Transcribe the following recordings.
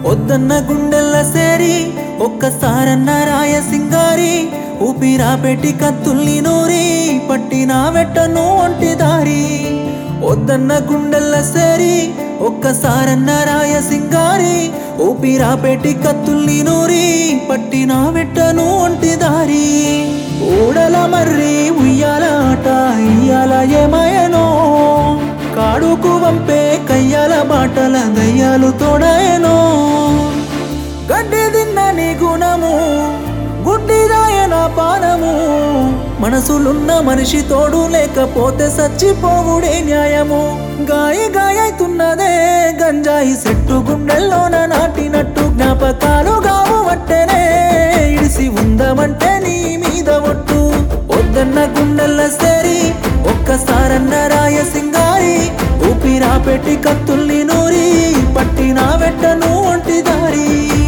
వద్దన్న గుండెల్ల సేరి ఒక్కసారన్న రాయ సింగారి ఊపిరా పెట్టి కత్తుల్ని నూరి పట్టిన వెట్టను ఒంటి దారి వద్దన్న గుండెల్ల సేరి ఒక్కసారన్న రాయ సింగారి ఊపిరా పెట్టి కత్తుల్ని నూరి పట్టిన వెట్టను ఒంటి దారి ఊడల మర్రి ఉయ్యాల ఆట ఇయ్యాల ఏమయనో కాడుకు వంపే కయ్యాల బాటల దయ్యాలు తోడయనో గడ్డి తిన్నని గుణము గుడ్డిదాయన పానము మనసులున్న మనిషి తోడు లేకపోతే సచ్చిపోవుడే న్యాయము గాయి గాయతున్నదే గంజాయి సెట్టు గుండెల్లోన నాటినట్టు జ్ఞాపకాలు గావు వట్టెనే ఇడిసి ఉందమంటే నీ మీద ఒట్టు వద్దన్న గుండెల్ల సేరి ఒక్కసారన్న రాయ సింగారి ఊపిరా పెట్టి కత్తుల్ని నూరి పట్టిన వెట్టను ఒంటి దారి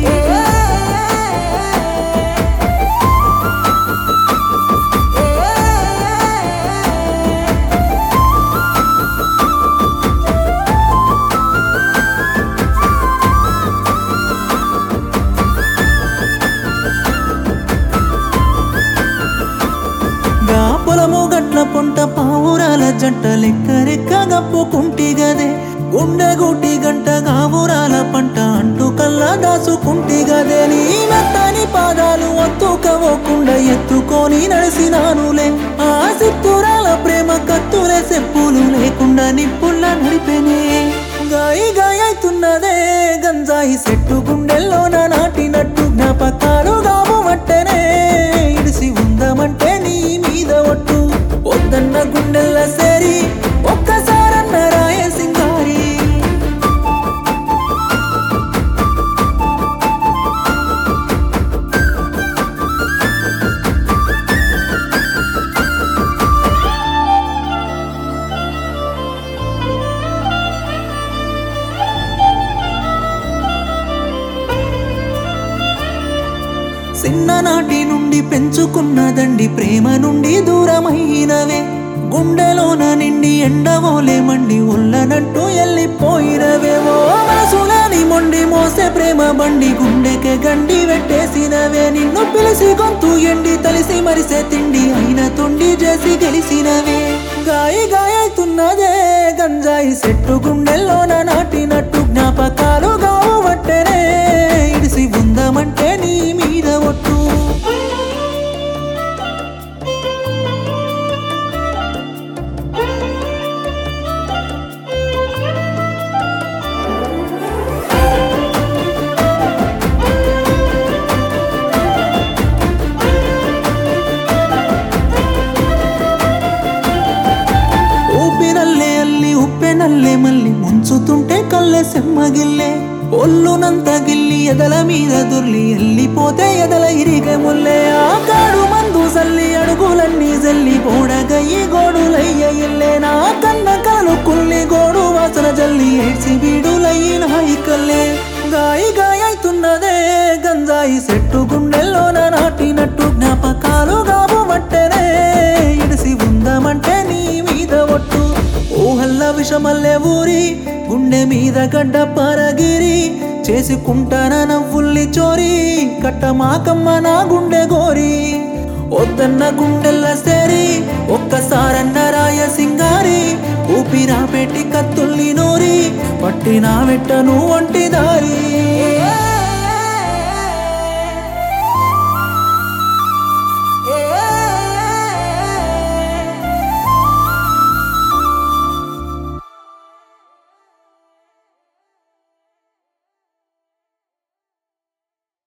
గా పొలము గట్ల పొంట పావురాల జంట లెక్క రెక్క గప్పుకుంటి గదే గుండె గుటి గంట గావురాల పంట అంటూ కల్లా దాసుకుంటి గదే నీ మెత్తని పాదాలు ఒత్తుకవకుండా ఎత్తుకొని నడిసినానులే ఆ సిత్తురాల ప్రేమ కత్తులే చెప్పులు లేకుండా నిప్పుల్లా నడిపెనే గాయి గాయతున్నదే గంజాయి సెట్టు గుండెల్లోన నాటినట్టు జ్ఞాపకాలు గాము మట్టెనే ఇడిసి ఉందమంటే నీ మీద ఒట్టు వద్దన్న గుండెల్ల సేరి ఒక్కసారన్న రాయ సింగారి చిన్ననాటి నుండి పెంచుకున్నదండి ప్రేమ నుండి దూరమైనవే గుండెలోన నిండి ఎండవోలే మండి ఉల్లనంటూ వెళ్ళిపోయినవే ఓ మనసులని మొండి మోసే ప్రేమ బండి గుండెకే గండి పెట్టేసినవే నిన్ను పిలిసి గొంతు ఎండి తలిసి మరిసే తిండి అయిన తొండి చేసి గెలిసినవే గాయి గాయతున్నదే గంజాయి సెట్టు గుండెల్లోన నాటినట్టు జ్ఞాపకాలు గావు వట్టెనే ఇడిసి ఉందమంటే నీ మీద ఒట్టు ಊಪಿನಲ್ಲೇ ಅಲ್ಲಿ ಉಪ್ಪೆನಲ್ಲೇ ಮಲ್ಲಿ ಮುಂಚುతుంటే కళ్ళె సెమ్మగిల్లే ఒళ్ళునంత గిల్లి ఎదల మీద దుర్లి ఎల్లిపోతే ఎదల ఇరిగే ముల్లే ఆ కాడు మందు సల్లి అడుగులన్నీ జల్లి గోడగయ్యి గోడులయ్య ఇల్లే నా కన్న కలలు కుల్లి గోడు వాసన జల్లి ఏడ్చి బీడులయ్యిన హైకల్లే గాయి గాయతున్నదే గంజాయి సెట్టు గుండెల్లోన నాటినట్టు జ్ఞాపకాలు గాబు మట్టెనే ఇడిసి ఉందమంటే నీ మీద ఒట్టు ఊహల్ల విషమల్లే ఊరి గుండె మీద గడ్డ పరగిరి చేసుకుంటాన నవ్వుల్ని చోరి కట్టమాకమ్మ నా గుండె గోరి వద్దన్న గుండెల్ల సేరి ఒక్కసారన్న రాయ సింగారి ఊపిరా పెట్టి కత్తుల్ని నూరి పట్టిన వెట్టను ఒంటి దారి